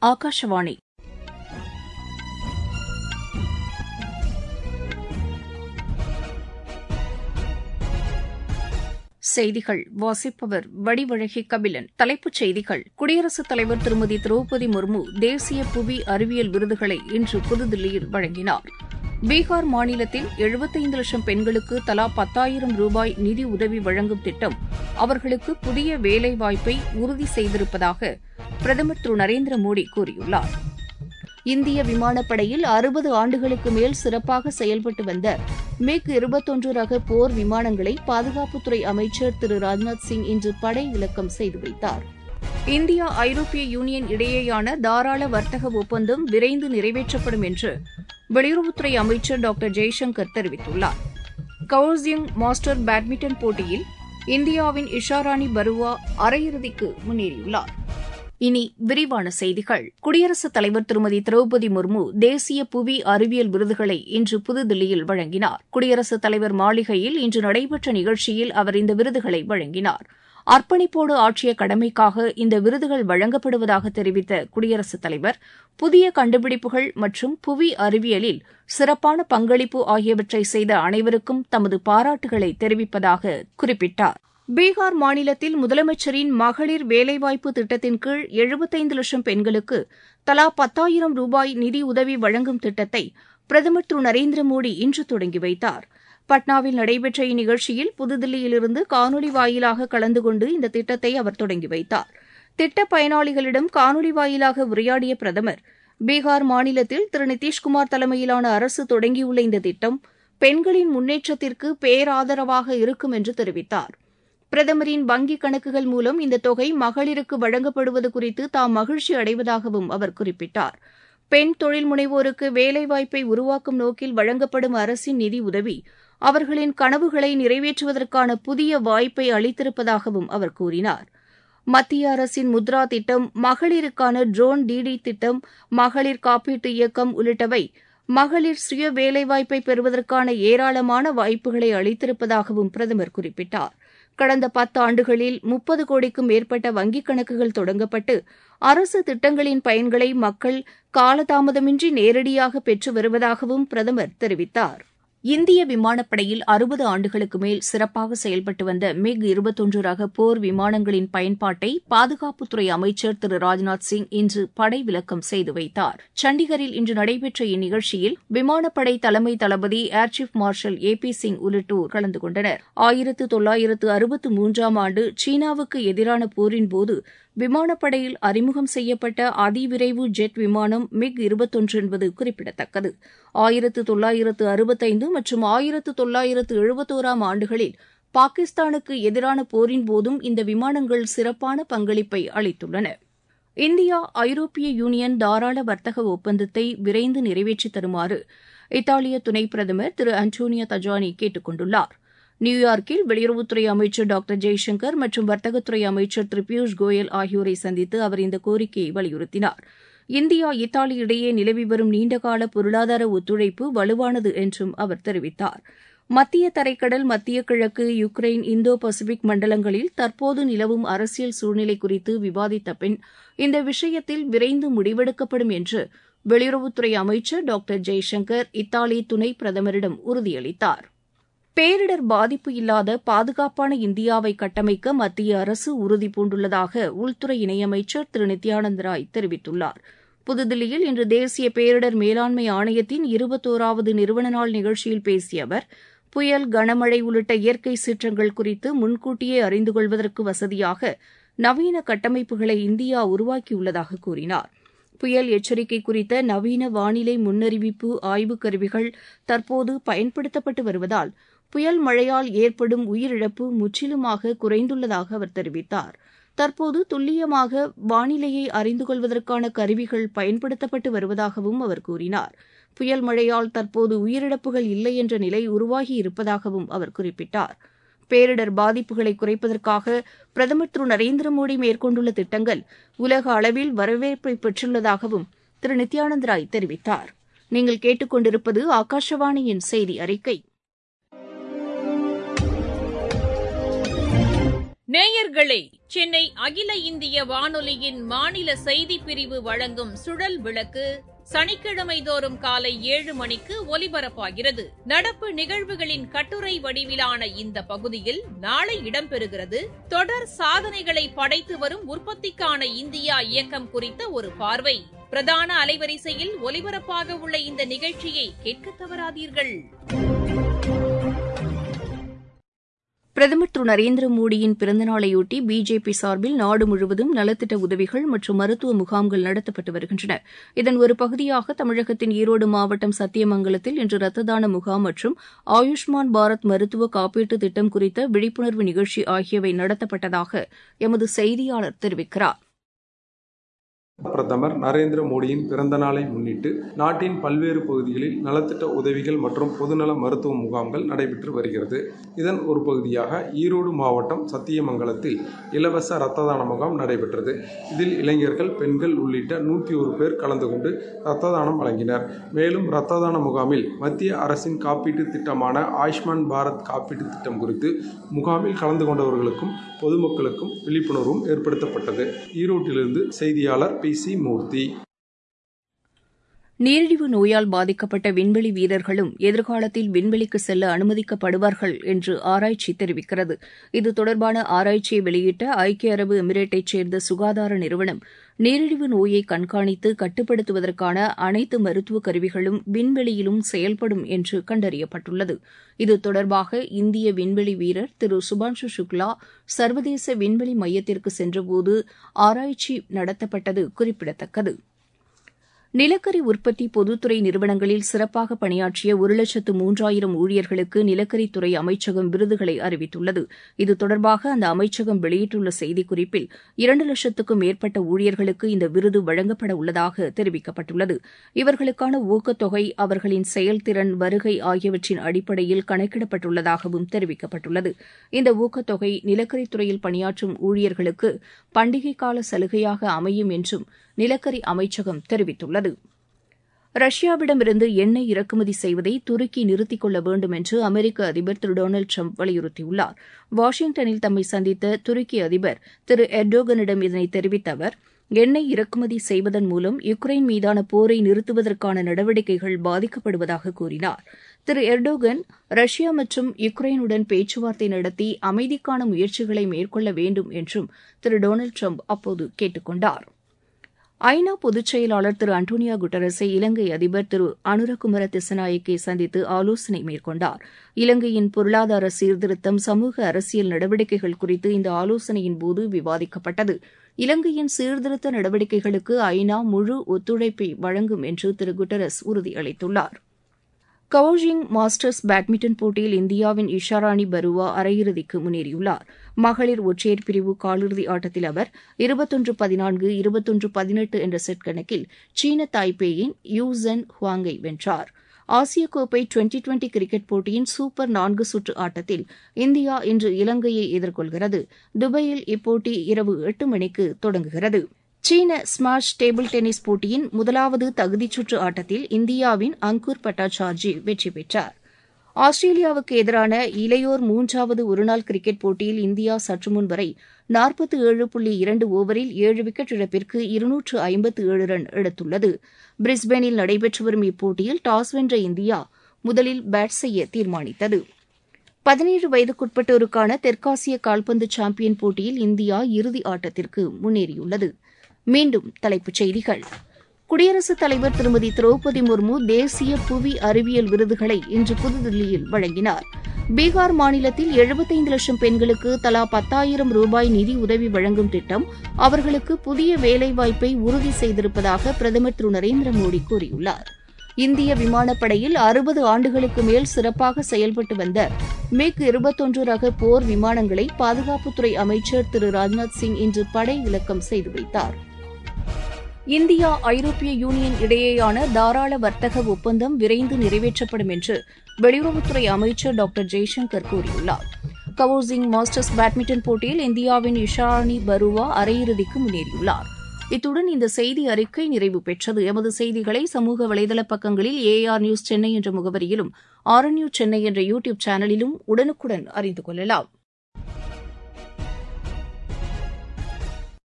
ஆகாஷவாணி செய்திகள் வாசிப்பவர் வடிவழகி கபிலன் தலைப்புச் செய்திகள் குடியரசுத் தலைவர் திருமதி திரௌபதி முர்மு தேசிய புவி அறிவியல் விருதுகளை இன்று புதுதில்லியில் வழங்கினார் பீகார் மாநிலத்தில் எழுபத்தைந்து லட்சம் பெண்களுக்கு தலா பத்தாயிரம் ரூபாய் நிதி உதவி வழங்கும் திட்டம் அவர்களுக்கு புதிய வேலைவாய்ப்பை உறுதி செய்திருப்பதாக பிரதமர் திரு நரேந்திர மோடி கூறியுள்ளார் இந்திய விமானப்படையில் அறுபது ஆண்டுகளுக்கு மேல் சிறப்பாக செயல்பட்டு வந்த மிக் இருபத்தொன்று ரக போர் விமானங்களை பாதுகாப்புத்துறை அமைச்சர் திரு ராஜ்நாத் சிங் இன்று படை விலக்கம் செய்து வைத்தார் இந்தியா ஐரோப்பிய யூனியன் இடையேயான தாராள வர்த்தக ஒப்பந்தம் விரைந்து நிறைவேற்றப்படும் என்று வெளியுறவுத்துறை அமைச்சர் டாக்டர் ஜெய்சங்கர் தெரிவித்துள்ளார் கவுசியங் மாஸ்டர் பேட்மிண்டன் போட்டியில் இந்தியாவின் இஷாராணி பருவா அரையிறுதிக்கு முன்னேறியுள்ளார் இனி விரிவான செய்திகள் குடியரசுத் தலைவர் திருமதி திரௌபதி முர்மு தேசிய புவி அறிவியல் விருதுகளை இன்று புதுதில்லியில் வழங்கினார் குடியரசுத் தலைவர் மாளிகையில் இன்று நடைபெற்ற நிகழ்ச்சியில் அவர் இந்த விருதுகளை வழங்கினார் அர்ப்பணிப்போடு ஆற்றிய கடமைக்காக இந்த விருதுகள் வழங்கப்படுவதாக தெரிவித்த குடியரசுத் தலைவர் புதிய கண்டுபிடிப்புகள் மற்றும் புவி அறிவியலில் சிறப்பான பங்களிப்பு ஆகியவற்றை செய்த அனைவருக்கும் தமது பாராட்டுகளை தெரிவிப்பதாக குறிப்பிட்டார் பீகார் மாநிலத்தில் முதலமைச்சரின் மகளிர் வேலைவாய்ப்பு திட்டத்தின் கீழ் எழுபத்தைந்து லட்சம் பெண்களுக்கு தலா பத்தாயிரம் ரூபாய் நிதி உதவி வழங்கும் திட்டத்தை பிரதமர் திரு நரேந்திர மோடி இன்று தொடங்கி வைத்தார் பட்னாவில் நடைபெற்ற இந்நிகழ்ச்சியில் புதுதில்லியிலிருந்து காணொலி வாயிலாக கலந்து கொண்டு இந்த திட்டத்தை அவர் தொடங்கி வைத்தார் திட்ட பயனாளிகளிடம் காணொலி வாயிலாக உரையாடிய பிரதமர் பீகார் மாநிலத்தில் திரு நிதிஷ்குமார் தலைமையிலான அரசு தொடங்கியுள்ள இந்த திட்டம் பெண்களின் முன்னேற்றத்திற்கு பேராதரவாக இருக்கும் என்று தெரிவித்தார் பிரதமரின் வங்கிக் கணக்குகள் மூலம் இந்த தொகை மகளிருக்கு வழங்கப்படுவது குறித்து தாம் மகிழ்ச்சி அடைவதாகவும் அவர் குறிப்பிட்டார் பெண் தொழில் முனைவோருக்கு வேலைவாய்ப்பை உருவாக்கும் நோக்கில் வழங்கப்படும் அரசின் நிதி உதவி அவர்களின் கனவுகளை நிறைவேற்றுவதற்கான புதிய வாய்ப்பை அளித்திருப்பதாகவும் அவர் கூறினார் மத்திய அரசின் முத்ரா திட்டம் மகளிருக்கான ட்ரோன் டிடி திட்டம் மகளிர் காப்பீட்டு இயக்கம் உள்ளிட்டவை மகளிர் சுய வேலைவாய்ப்பை பெறுவதற்கான ஏராளமான வாய்ப்புகளை அளித்திருப்பதாகவும் பிரதமர் குறிப்பிட்டார் கடந்த பத்தாண்டுகளில் முப்பது கோடிக்கும் மேற்பட்ட வங்கிக் கணக்குகள் தொடங்கப்பட்டு அரசு திட்டங்களின் பயன்களை மக்கள் காலதாமதமின்றி நேரடியாக பெற்று வருவதாகவும் பிரதமர் தெரிவித்தார் இந்திய விமானப்படையில் அறுபது ஆண்டுகளுக்கு மேல் சிறப்பாக செயல்பட்டு வந்த மிக் இருபத்தொன்று ரக போர் விமானங்களின் பயன்பாட்டை பாதுகாப்புத்துறை அமைச்சர் திரு ராஜ்நாத் சிங் இன்று படை விலக்கம் செய்து வைத்தார் சண்டிகரில் இன்று நடைபெற்ற இந்நிகழ்ச்சியில் விமானப்படை தலைமை தளபதி air chief marshal A P Singh உள்ளிட்டோர் கலந்து கொண்டனர் ஆயிரத்து தொள்ளாயிரத்து அறுபத்து மூன்றாம் ஆண்டு சீனாவுக்கு எதிரான போரின்போது விமானப்படையில் அறிமுகம் செய்யப்பட்ட அதிவிரைவு ஜெட் விமானம் மிக் இருபத்தொன்று என்பது குறிப்பிடத்தக்கது ஆயிரத்து தொள்ளாயிரத்து அறுபத்தைந்து மற்றும் ஆயிரத்து தொள்ளாயிரத்து எழுபத்தோராம் ஆண்டுகளில் பாகிஸ்தானுக்கு எதிரான போரின் போதும் இந்த விமானங்கள் சிறப்பான பங்களிப்பை அளித்துள்ளன இந்தியா ஐரோப்பிய யூனியன் தாராள வர்த்தக ஒப்பந்தத்தை விரைந்து நிறைவேற்றித் தருமாறு இத்தாலிய துணை பிரதமர் திரு அன்டோனியோ தஜானி கேட்டுக் கொண்டுள்ளார் நியூயார்க்கில் வெளியுறவுத்துறை அமைச்சர் டாக்டர் ஜெய்சங்கர் மற்றும் வர்த்தகத்துறை அமைச்சர் திரு பியூஷ் கோயல் ஆகியோரை சந்தித்து அவர் இந்த கோரிக்கையை வலியுறுத்தினார் இந்தியா இத்தாலி இடையே நிலவி வரும் நீண்டகால பொருளாதார ஒத்துழைப்பு வலுவானது என்றும் அவர் தெரிவித்தார் மத்திய தரைக்கடல் மத்திய கிழக்கு யுக்ரைன் இந்தோ பசிபிக் மண்டலங்களில் தற்போது நிலவும் அரசியல் சூழ்நிலை குறித்து விவாதித்த பின் இந்த விஷயத்தில் விரைந்து முடிவெடுக்கப்படும் என்று வெளியுறவுத்துறை அமைச்சர் டாக்டர் ஜெய்சங்கர் இத்தாலி துணை பிரதமரிடம் உறுதியளித்தார் பேரிடர் பாதிப்பு இல்லாத பாதுகாப்பான இந்தியாவை கட்டமைக்க மத்திய அரசு உறுதி பூண்டுள்ளதாக உள்துறை இணையமைச்சர் திரு நித்யானந்த ராய் தெரிவித்துள்ளார் புதுதில்லியில் இன்று தேசிய பேரிடர் மேலாண்மை ஆணையத்தின் இருபத்தோராவது நிறுவன நாள் நிகழ்ச்சியில் பேசிய அவர் புயல் கனமழை உள்ளிட்ட இயற்கை சீற்றங்கள் குறித்து முன்கூட்டியே அறிந்து கொள்வதற்கு வசதியாக நவீன கட்டமைப்புகளை இந்தியா உருவாக்கியுள்ளதாக கூறினார் புயல் எச்சரிக்கை குறித்த நவீன வானிலை முன்னறிவிப்பு ஆய்வுக் கருவிகள் தற்போது பயன்படுத்தப்பட்டு வருவதால் புயல் மழையால் ஏற்படும் உயிரிழப்பு முற்றிலுமாக குறைந்துள்ளதாக அவர் தெரிவித்தார் தற்போது துல்லியமாக வானிலையை அறிந்து கொள்வதற்கான கருவிகள் பயன்படுத்தப்பட்டு வருவதாகவும் அவர் கூறினார் புயல் மழையால் தற்போது உயிரிழப்புகள் இல்லை என்ற நிலை உருவாகி இருப்பதாகவும் அவர் குறிப்பிட்டார் பேரிடர் பாதிப்புகளை குறைப்பதற்காக பிரதமர் திரு நரேந்திர மோடி மேற்கொண்டுள்ள திட்டங்கள் உலக அளவில் வரவேற்பை பெற்றுள்ளதாகவும் திரு நித்யானந்த் ராய் தெரிவித்தார் நீங்கள் கேட்டுக்கொண்டிருப்பது ஆகாஷவாணியின் செய்தி அறிக்கை நேயர்களே சென்னை அகில இந்திய வானொலியின் மாநில செய்திப் பிரிவு வழங்கும் சுழல் விளக்கு சனிக்கிழமை தோறும் காலை ஏழு மணிக்கு ஒலிபரப்பாகிறது நடப்பு நிகழ்வுகளின் கட்டுரை வடிவிலான இந்த பகுதியில் நாளை இடம்பெறுகிறது தொடர் சாதனைகளை படைத்து வரும் உற்பத்திக்கான இந்தியா இயக்கம் குறித்த ஒரு பார்வை பிரதான அலைவரிசையில் ஒலிபரப்பாக உள்ள இந்த நிகழ்ச்சியை கேட்க தவறாதீர்கள் பிரதமர் திரு நரேந்திர மோடியின் பிறந்தநாளையொட்டி பிஜேபி சார்பில் நாடு முழுவதும் நலத்திட்ட உதவிகள் மற்றும் மருத்துவ முகாம்கள் நடத்தப்பட்டு வருகின்றன இதன் ஒரு பகுதியாக தமிழகத்தின் ஈரோடு மாவட்டம் சத்தியமங்கலத்தில் இன்று ரத்த தான முகாம் மற்றும் ஆயுஷ்மான் பாரத் மருத்துவ காப்பீட்டு திட்டம் குறித்த விழிப்புணர்வு நிகழ்ச்சி ஆகியவை நடத்தப்பட்டதாக எமது செய்தியாளர் தெரிவிக்கிறார் பிரதமர் நரேந்திர மோடியின் பிறந்த நாளை முன்னிட்டு நாட்டின் பல்வேறு பகுதிகளில் நலத்திட்ட உதவிகள் மற்றும் பொதுநல மருத்துவ முகாம்கள் நடைபெற்று வருகிறது இதன் ஒரு பகுதியாக ஈரோடு மாவட்டம் சத்தியமங்கலத்தில் இலவச இரத்த தான முகாம் நடைபெற்றது இதில் இளைஞர்கள் பெண்கள் உள்ளிட்ட நூற்றி ஒரு பேர் கலந்து கொண்டு இரத்த தானம் வழங்கினர் மேலும் இரத்த தான முகாமில் மத்திய அரசின் காப்பீட்டு திட்டமான ஆயுஷ்மான் பாரத் காப்பீட்டு திட்டம் குறித்து முகாமில் கலந்து கொண்டவர்களுக்கும் பொதுமக்களுக்கும் விழிப்புணர்வும் ஏற்படுத்தப்பட்டது ஈரோட்டிலிருந்து செய்தியாளர் பி சி மூர்த்தி நீரிழிவு நோயால் பாதிக்கப்பட்ட விண்வெளி வீரர்களும் எதிர்காலத்தில் விண்வெளிக்கு செல்ல அனுமதிக்கப்படுவார்கள் என்று ஆராய்ச்சி தெரிவிக்கிறது இது தொடர்பான ஆராய்ச்சியை வெளியிட்ட ஐக்கிய அரபு எமிரேட்டைச் சேர்ந்த சுகாதார நிறுவனம் நீரிழிவு நோயை கண்காணித்து கட்டுப்படுத்துவதற்கான அனைத்து மருத்துவ கருவிகளும் விண்வெளியிலும் செயல்படும் என்று கண்டறியப்பட்டுள்ளது இது தொடர்பாக இந்திய விண்வெளி வீரர் திரு சுபான்ஷு சுக்லா சர்வதேச விண்வெளி மையத்திற்கு சென்றபோது ஆராய்ச்சி நடத்தப்பட்டது குறிப்பிடத்தக்கது நிலக்கரி உற்பத்தி பொதுத்துறை நிறுவனங்களில் சிறப்பாக பணியாற்றிய ஒரு லட்சத்து மூன்றாயிரம் ஊழியர்களுக்கு நிலக்கரித்துறை அமைச்சகம் விருதுகளை அறிவித்துள்ளது இது தொடர்பாக அந்த அமைச்சகம் வெளியிட்டுள்ள செய்திக்குறிப்பில் இரண்டு லட்சத்துக்கும் மேற்பட்ட ஊழியர்களுக்கு இந்த விருது வழங்கப்பட உள்ளதாக தெரிவிக்கப்பட்டுள்ளது இவர்களுக்கான ஊக்கத்தொகை அவர்களின் செயல்திறன் வருகை ஆகியவற்றின் அடிப்படையில் கணக்கிடப்பட்டுள்ளதாகவும் தெரிவிக்கப்பட்டுள்ளது இந்த ஊக்கத்தொகை நிலக்கரித்துறையில் பணியாற்றும் ஊழியர்களுக்கு பண்டிகை கால சலுகையாக அமையும் என்றும் நிலக்கரி அமைச்சகம் தெரிவித்துள்ளது ரஷ்யாவிடமிருந்து எண்ணெய் இறக்குமதி செய்வதை துருக்கி நிறுத்திக் கொள்ள வேண்டும் என்று அமெரிக்க அதிபர் திரு டொனால்டு ட்ரம்ப் வலியுறுத்தியுள்ளார் வாஷிங்டனில் தம்மை சந்தித்த துருக்கி அதிபர் திரு எர்டோகனிடம் இதனை தெரிவித்த அவர் எண்ணெய் இறக்குமதி செய்வதன் மூலம் யுக்ரைன் மீதான போரை நிறுத்துவதற்கான நடவடிக்கைகள் பாதிக்கப்படுவதாக கூறினார் திரு எர்டோகன் ரஷ்யா மற்றும் யுக்ரைனுடன் பேச்சுவார்த்தை நடத்தி அமைதிக்கான முயற்சிகளை மேற்கொள்ள வேண்டும் என்றும் திரு டொனால்டு ட்ரம்ப் அப்போது கேட்டுக் கொண்டார் ஐநா பொதுச் செயலாளர் திரு அண்டோனியா குட்டரஸை இலங்கை அதிபர் திரு அனுரகுமர திசநாயக்கே சந்தித்து ஆலோசனை மேற்கொண்டார் இலங்கையின் பொருளாதார சீர்திருத்தம் சமூக அரசியல் நடவடிக்கைகள் குறித்து இந்த ஆலோசனையின் போது விவாதிக்கப்பட்டது இலங்கையின் சீர்திருத்த நடவடிக்கைகளுக்கு ஐநா முழு ஒத்துழைப்பை வழங்கும் என்று திரு குட்டரஸ் உறுதியளித்துள்ளார் கவோஜிங் மாஸ்டர்ஸ் பேட்மிண்டன் போட்டியில் இந்தியாவின் இஷாராணி பருவா அரையிறுதிக்கு முன்னேறியுள்ளார் மகளிர் ஒற்றையர் பிரிவு காலிறுதி ஆட்டத்தில் அவர் இருபத்தொன்று பதினான்கு இருபத்தொன்று பதினெட்டு என்ற செட் கணக்கில் சீன தாய்பேயின் யூசன் ஹுவாங்கை வென்றார் ஆசிய கோப்பை டுவெண்டி டுவெண்டி கிரிக்கெட் போட்டியின் சூப்பர் நான்கு சுற்று ஆட்டத்தில் இந்தியா இன்று இலங்கையை எதிர்கொள்கிறது துபாயில் இப்போட்டி இரவு எட்டு மணிக்கு தொடங்குகிறது சீன ஸ்மாஷ் டேபிள் டென்னிஸ் போட்டியின் முதலாவது தகுதிச் சுற்று ஆட்டத்தில் இந்தியாவின் அங்கூர் பட்டாச்சார்ஜி வெற்றி பெற்றார் ஆஸ்திரேலியாவுக்கு எதிரான இளையோர் மூன்றாவது ஒருநாள் கிரிக்கெட் போட்டியில் இந்தியா சற்று முன் வரை நாற்பத்தி ஏழு புள்ளி இரண்டு ஓவரில் ஏழு விக்கெட் இழப்பிற்கு இருநூற்று ஐம்பத்து ஏழு ரன் எடுத்துள்ளது பிரிஸ்பேனில் நடைபெற்று வரும் இப்போட்டியில் டாஸ் வென்ற இந்தியா முதலில் பேட் செய்ய தீர்மானித்தது பதினேழு வயதுக்குட்பட்டோருக்கான தெற்காசிய கால்பந்து சாம்பியன் போட்டியில் இந்தியா இறுதி ஆட்டத்திற்கு முன்னேறியுள்ளது மீண்டும் தலைப்புச் செய்திகள் குடியரசுத் தலைவர் திருமதி திரௌபதி முர்மு தேசிய புவி அறிவியல் விருதுகளை இன்று புதுதில்லியில் வழங்கினார் பீகார் மாநிலத்தில் எழுபத்தைந்து லட்சம் பெண்களுக்கு தலா பத்தாயிரம் ரூபாய் நிதி உதவி வழங்கும் திட்டம் அவர்களுக்கு புதிய வேலைவாய்ப்பை உறுதி செய்திருப்பதாக பிரதமர் திரு நரேந்திர மோடி கூறியுள்ளார் இந்திய விமானப்படையில் அறுபது ஆண்டுகளுக்கு மேல் சிறப்பாக செயல்பட்டு வந்த மிக் இருபத்தொன்று ரக போர் விமானங்களை பாதுகாப்புத்துறை அமைச்சர் திரு ராஜ்நாத் சிங் இன்று படை இலக்கம் செய்து வைத்தார் இந்தியா ஐரோப்பிய யூனியன் இடையேயான தாராள வர்த்தக ஒப்பந்தம் விரைந்து நிறைவேற்றப்படும் என்று வெளியுறவுத்துறை அமைச்சர் டாக்டர் ஜெய்சங்கர் கூறியுள்ளார் கவோசிங் மாஸ்டர்ஸ் பேட்மிண்டன் போட்டியில் இந்தியாவின் இஷானி பருவா அரையிறுதிக்கு முன்னேறியுள்ளார் இத்துடன் இந்த செய்தி அறிக்கை நிறைவு பெற்றது எமது செய்திகளை சமூக வலைதள பக்கங்களில் ஏஆர் நியூஸ் சென்னை என்ற முகவரியிலும் ஆர் நியூஸ் சென்னை என்ற யூ டியூப் சேனலிலும் உடனுக்குடன் அறிந்து கொள்ளலாம்